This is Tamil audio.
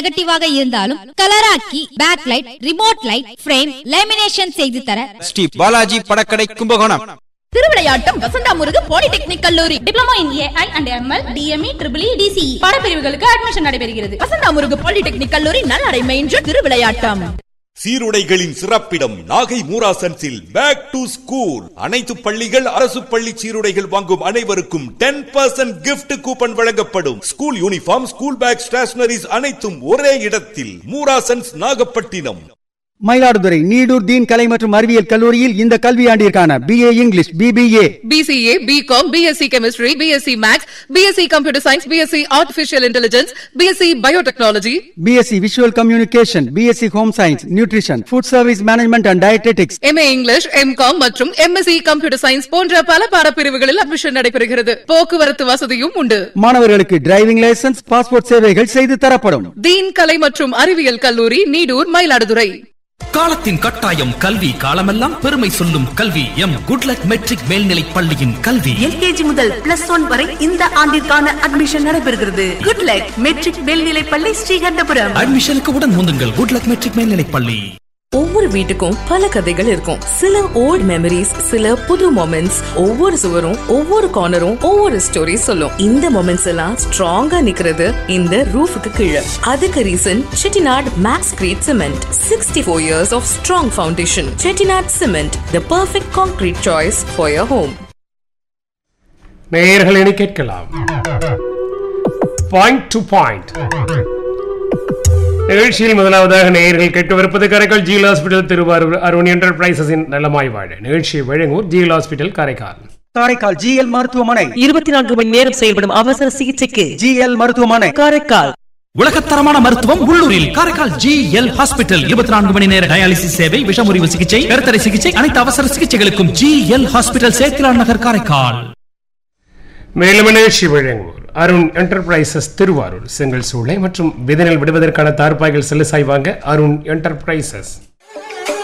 நெகட்டிவாக இருந்தாலும் கலராக்கி back light remote light frame lamination செய்து தர ஸ்ரீ பாலாஜி படக்கடை கும்பகோணம் திருவிளையாட்டம் வசந்தா முருகு பாலிடெக்னிக் கல்லூரி diploma in AI and ML D M E triple D C E பாடப்பிரிவுகளுக்கு அட்மிஷன் நடைபெறுகிறது வசந்தா முருகு பாலிடெக்னிக் கல்லூரி நல்லடை மெயின்று திருவிளையாட்டம் சீருடைகளின் சிறப்பிடம் நாகை மூராசன்ஸில் பேக் டு ஸ்கூல் அனைத்து பள்ளிகள் அரசு பள்ளி சீருடைகள் வாங்கும் அனைவருக்கும் டென் பர்சன்ட் கிஃப்ட் கூப்பன் வழங்கப்படும் school uniform school bag stationeries அனைத்தும் ஒரே இடத்தில் மூராசன்ஸ் நாகப்பட்டினம் மயிலாடுதுறை நீடூர் தீன் கலை மற்றும் அறிவியல் கல்லூரியில் இந்த கல்வியாண்டிற்கான B A English B B A BCA, BCom, BSc Chemistry, BSc Maths, BSc Computer Science, BSc Artificial Intelligence, BSc Biotechnology, B Sc visual communication B Sc home science nutrition food service management and dietetics MA English, MCom மற்றும் MSc Computer Science போன்ற பல பாடப்பிரிவுகளில் அட்மிஷன் நடைபெறுகிறது போக்குவரத்து வசதியும் உண்டு மாணவர்களுக்கு டிரைவிங் லைசன்ஸ் பாஸ்போர்ட் சேவைகள் செய்து தரப்படும் தீன் கலை மற்றும் அறிவியல் கல்லூரி நீடூர் மயிலாடுதுறை காலத்தின் கட்டாயம் கல்வி காலமெல்லாம் பெருமை சொல்லும் கல்வி எம் குட்லக் மெட்ரிக் மேல்நிலைப் பள்ளியின் கல்வி எல்கேஜி முதல் பிளஸ் ஒன் வரை இந்த ஆண்டிற்கான அட்மிஷன் நடைபெறுகிறது குட் லக் மெட்ரிக் மேல்நிலைப் பள்ளி ஸ்ரீகண்டபுரம் அட்மிஷனுக்கு உடன் முந்துங்கள் குட்லக் மெட்ரிக் மேல்நிலைப் பள்ளி ஒவ்வொரு வீட்டுக்கும் பல கதைகள் இருக்கும் சில ஓல்ட் மெமரிஸ் சில புது மொமெண்ட்ஸ் ஒவ்வொரு சுவரும் ஒவ்வொரு கார்னரும் ஒவ்வொரு ஸ்டோரி சொல்லும் இந்த மொமெண்ட்ஸ் எல்லாம் ஸ்ட்ராங்கா நிக்கிறது இந்த ரூஃபுக்கு கீழே அதுக்கு reason Chettinad Maxcrete cement sixty four years of strong foundation Chettinad cement the perfect concrete choice for your home நேயர்கள் என கேட்கலாம் பாயிண்ட் டு பாயிண்ட் நிகழ்ச்சியில் முதலாவதாக நேயர்கள் கேட்கவிருப்பது காரைக்கால் ஜிஎல் ஹாஸ்பிட்டல் திருவாரூர் அருண் என்டர்பிரைசஸின் நலமாய் வாழ நிகழ்ச்சியை வழங்குவோர் G L hospital Karaikal Karaikal G L மருத்துவமனை இருபத்தி நான்கு மணி நேரம் செயல்படும் அவசர சிகிச்சைக்கு ஜிஎல் மருத்துவமனை காரைக்கால் உலகத்தரமான மருத்துவம் உள்ளூரில் காரைக்கால் ஜி எல் ஹாஸ்பிட்டல் இருபத்தி நான்கு மணி நேர டயாலிசிஸ் சேவை விஷமுறிவு சிகிச்சை கருத்தடை சிகிச்சை அனைத்து அவசர சிகிச்சைகளுக்கும் ஜி எல் ஹாஸ்பிட்டல் சேத்திலான் நகர் காரைக்கால் மேலும் நிகழ்ச்சி வழங்குவோர் அருண் என்டர்பிரைசஸ் திருவாரூர் செங்கல் சூளை மற்றும் விதனில் விடுவதற்கான தார்பாய்கள் செல்லுசாய் வாங்க அருண் என்டர்பிரைசஸ்